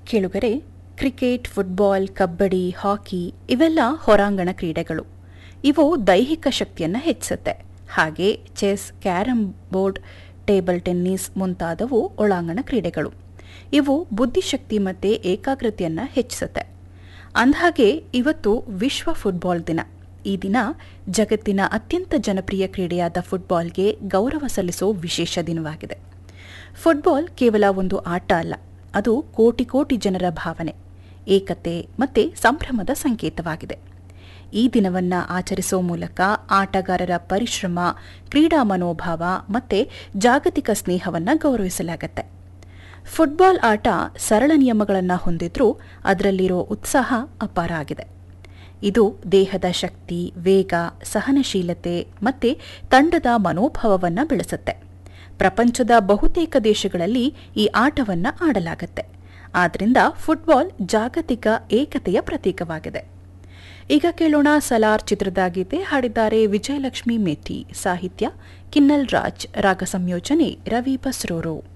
ಕೇಳುಗರೆ cricket football kabaddi ಹಾಕಿ ಇವೆಲ್ಲ ಹೊರಾಂಗಣ ಕ್ರೀಡೆಗಳು ಇವು ದೈಹಿಕ ಶಕ್ತಿಯನ್ನು ಹೆಚ್ಚಿಸುತ್ತೆ ಹಾಗೆ chess carrom board table tennis ಮುಂತಾದವು ಒಳಾಂಗಣ ಕ್ರೀಡೆಗಳು ಇವು ಬುದ್ಧಿಶಕ್ತಿ ಮತ್ತು ಏಕಾಗ್ರತೆಯನ್ನು ಹೆಚ್ಚಿಸುತ್ತೆ ಅಂದಹಾಗೆ ಇವತ್ತು ವಿಶ್ವ ಫುಟ್ಬಾಲ್ ದಿನ ಈ ದಿನ ಜಗತ್ತಿನ ಅತ್ಯಂತ ಜನಪ್ರಿಯ ಕ್ರೀಡೆಯಾದ ಫುಟ್ಬಾಲ್ಗೆ ಗೌರವ ಸಲ್ಲಿಸೋ ವಿಶೇಷ ದಿನವಾಗಿದೆ ಫುಟ್ಬಾಲ್ ಕೇವಲ ಒಂದು ಆಟ ಅಲ್ಲ ಅದು ಕೋಟಿ ಕೋಟಿ ಜನರ ಭಾವನೆ ಏಕತೆ ಮತ್ತು ಸಂಭ್ರಮದ ಸಂಕೇತವಾಗಿದೆ ಈ ದಿನವನ್ನು ಆಚರಿಸುವ ಮೂಲಕ ಆಟಗಾರರ ಪರಿಶ್ರಮ ಕ್ರೀಡಾ ಮನೋಭಾವ ಮತ್ತು ಜಾಗತಿಕ ಸ್ನೇಹವನ್ನು ಗೌರವಿಸಲಾಗುತ್ತೆ ಫುಟ್ಬಾಲ್ ಆಟ ಸರಳ ನಿಯಮಗಳನ್ನು ಹೊಂದಿದ್ರೂ ಅದರಲ್ಲಿರೋ ಉತ್ಸಾಹ ಅಪಾರ ಆಗಿದೆ ಇದು ದೇಹದ ಶಕ್ತಿ ವೇಗ ಸಹನಶೀಲತೆ ಮತ್ತು ತಂಡದ ಮನೋಭಾವವನ್ನು ಬೆಳೆಸುತ್ತೆ ಪ್ರಪಂಚದ ಬಹುತೇಕ ದೇಶಗಳಲ್ಲಿ ಈ ಆಟವನ್ನು ಆಡಲಾಗುತ್ತೆ ಆದ್ದರಿಂದ ಫುಟ್ಬಾಲ್ ಜಾಗತಿಕ ಏಕತೆಯ ಪ್ರತೀಕವಾಗಿದೆ ಈಗ ಕೇಳೋಣ ಸಲಾರ್ ಚಿತ್ರದ ಗೀತೆ ಹಾಡಿದ್ದಾರೆ ವಿಜಯಲಕ್ಷ್ಮಿ ಮೇಟಿ ಸಾಹಿತ್ಯ ಕಿನ್ನಲ್ ರಾಜ್ ರಾಗ ಸಂಯೋಜನೆ ರವಿ ಬಸ್ರೂರು